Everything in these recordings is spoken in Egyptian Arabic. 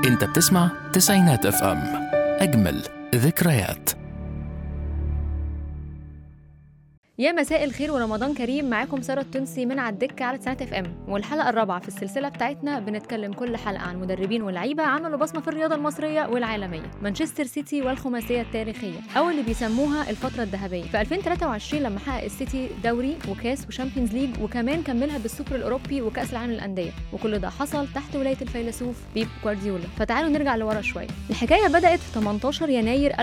انت بتسمع تسعينات اف ام اجمل ذكريات يا مساء الخير ورمضان كريم معاكم ساره التونسي من على الدكه على سنه اف ام والحلقه الرابعه في السلسله بتاعتنا بنتكلم كل حلقه عن مدربين ولاعيبه عملوا بصمه في الرياضه المصريه والعالميه مانشستر سيتي والخماسيه التاريخيه او اللي بيسموها الفتره الذهبيه في 2023 لما حقق السيتي دوري وكاس وشامبيونز ليج وكمان كملها بالسوبر الاوروبي وكاس العالم للانديه وكل ده حصل تحت ولايه الفيلسوف بيب جوارديولا فتعالوا نرجع لورا شويه الحكايه بدات في 18 يناير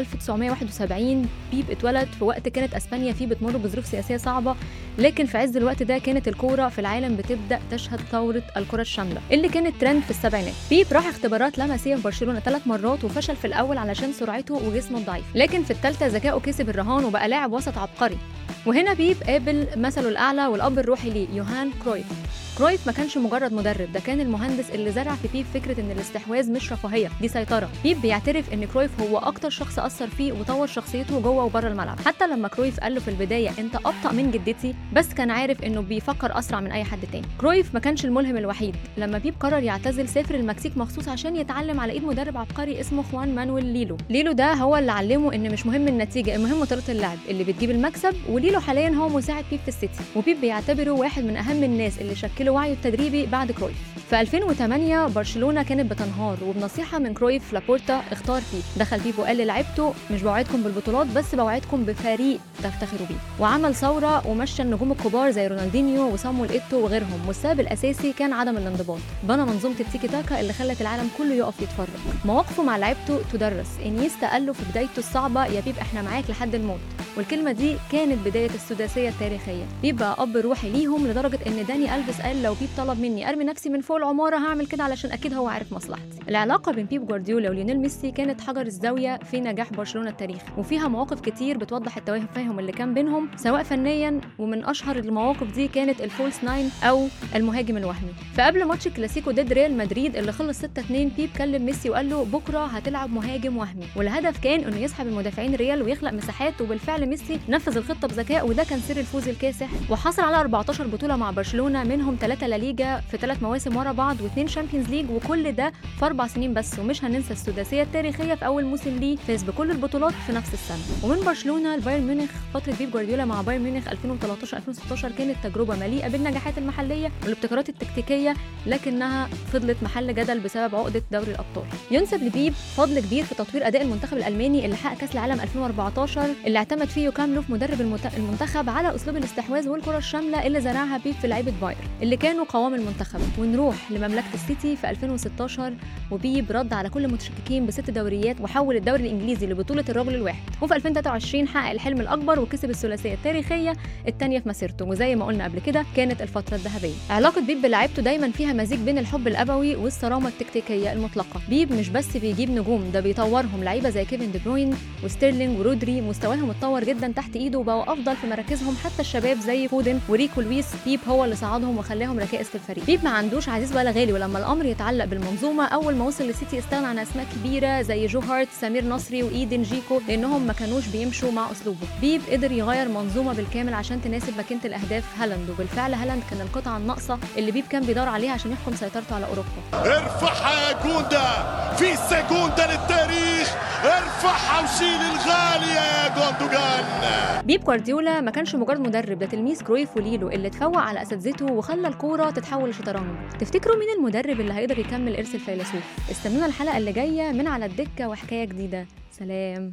1971 بيب اتولد في وقت كانت اسبانيا فيه بتمر بظروف سياسيه صعبه لكن في عز الوقت ده كانت الكوره في العالم بتبدا تشهد ثوره الكره الشامله اللي كانت ترند في السبعينات بيب راح اختبارات لمسيه في برشلونه ثلاث مرات وفشل في الاول علشان سرعته وجسمه الضعيف لكن في الثالثه ذكائه كسب الرهان وبقى لاعب وسط عبقري وهنا بيب قابل مثله الاعلى والاب الروحي ليه يوهان كرويف كرويف ما كانش مجرد مدرب ده كان المهندس اللي زرع في بيب فكره ان الاستحواذ مش رفاهيه دي سيطره بيب بيعترف ان كرويف هو اكتر شخص اثر فيه وطور شخصيته جوه وبره الملعب حتى لما كرويف قال له في البدايه انت ابطا من جدتي بس كان عارف انه بيفكر اسرع من اي حد تاني كرويف ما كانش الملهم الوحيد لما بيب قرر يعتزل سافر المكسيك مخصوص عشان يتعلم على ايد مدرب عبقري اسمه خوان مانويل ليلو ليلو ده هو اللي علمه ان مش مهم النتيجه المهم طريقه اللعب اللي بتجيب المكسب وليلو حاليا هو مساعد بيب في السيتي وبيب بيعتبره واحد من اهم الناس اللي شكلوا وعيه التدريبي بعد كرويف في 2008 برشلونه كانت بتنهار وبنصيحه من كرويف لابورتا اختار بيب دخل بيب وقال للعيبته مش بوعدكم بالبطولات بس بوعدكم بفريق تفتخروا بيه وعمل ثوره ومشى النجوم الكبار زي رونالدينيو وصامويل ايتو وغيرهم والسبب الاساسي كان عدم الانضباط بنى منظومه التيكي تاكا اللي خلت العالم كله يقف يتفرج مواقفه مع لعيبته تدرس انيستا قال له في بدايته الصعبه يا بيب احنا معاك لحد الموت والكلمه دي كانت بدايه السداسيه التاريخيه بيب بقى اب روحي ليهم لدرجه ان داني الفيس قال لو بيب طلب مني ارمي نفسي من فوق العماره هعمل كده علشان اكيد هو عارف مصلحتي العلاقه بين بيب جوارديولا وليونيل ميسي كانت حجر الزاويه في نجاح برشلونه التاريخي وفيها مواقف كتير بتوضح التفاهم اللي كان بينهم سواء فنيا ومن اشهر المواقف دي كانت الفولس ناين او المهاجم الوهمي فقبل ماتش الكلاسيكو ضد ريال مدريد اللي خلص 6 2 بيب كلم ميسي وقال له بكره هتلعب مهاجم وهمي والهدف كان انه يسحب المدافعين ريال ويخلق مساحات وبالفعل ميسي نفذ الخطه بذكاء وده كان سر الفوز الكاسح وحصل على 14 بطوله مع برشلونه منهم 3 لا ليجا في ثلاث مواسم ورا بعض واثنين شامبيونز ليج وكل ده في اربع سنين بس ومش هننسى السداسيه التاريخيه في اول موسم ليه فاز بكل البطولات في نفس السنه ومن برشلونه لبايرن ميونخ فتره بيب جوارديولا مع بايرن ميونخ 2013 2016 كانت تجربه مليئه بالنجاحات المحليه والابتكارات التكتيكيه لكنها فضلت محل جدل بسبب عقده دوري الابطال ينسب لبيب فضل كبير في تطوير اداء المنتخب الالماني اللي حقق كاس العالم 2014 اللي اعتمد فيه يوكام لوف مدرب المنتخب على اسلوب الاستحواذ والكره الشامله اللي زرعها بيب في لعيبه بايرن اللي كانوا قوام المنتخب ونروح لمملكه السيتي في 2016 وبيب رد على كل المتشككين بست دوريات وحول الدوري الانجليزي لبطوله الرجل الواحد وفي 2023 حقق الحلم الاكبر وكسب الثلاثيه التاريخيه الثانيه في مسيرته وزي ما قلنا قبل كده كانت الفتره الذهبيه علاقه بيب بلعيبته دايما فيها مزيج بين الحب الابوي والصرامه التكتيكيه المطلقه بيب مش بس بيجيب نجوم ده بيطورهم لعيبه زي كيفن دي بروين وستيرلينج ورودري مستواهم اتطور جدا تحت ايده وبقوا افضل في مراكزهم حتى الشباب زي فودن وريكو لويس بيب هو اللي صعدهم وخلاهم ركائز في الفريق بيب ما عندوش عزيز ولا غالي ولما الامر يتعلق بالمنظومه اول ما وصل للسيتي استغنى عن اسماء كبيره زي جو هارت سمير نصري وايدن جيكو لانهم ما كانوش بيمشوا مع اسلوبه بيب قدر يغير منظومه بالكامل عشان تناسب ماكينه الاهداف هالاند وبالفعل هالاند كان القطعه الناقصه اللي بيب كان بيدور عليها عشان يحكم سيطرته على اوروبا ارفعها يا جوندا في سكوندا للتاريخ ارفعها وشيل الغالي يا جوندوجان بيب جوارديولا ما كانش مجرد مدرب ده تلميذ كرويف وليلو اللي اتفوق على اساتذته وخلى الكوره تتحول لشطرنج تفتكروا مين المدرب اللي هيقدر يكمل ارث الفيلسوف استنونا الحلقه اللي جايه من على الدكه وحكايه جديده سلام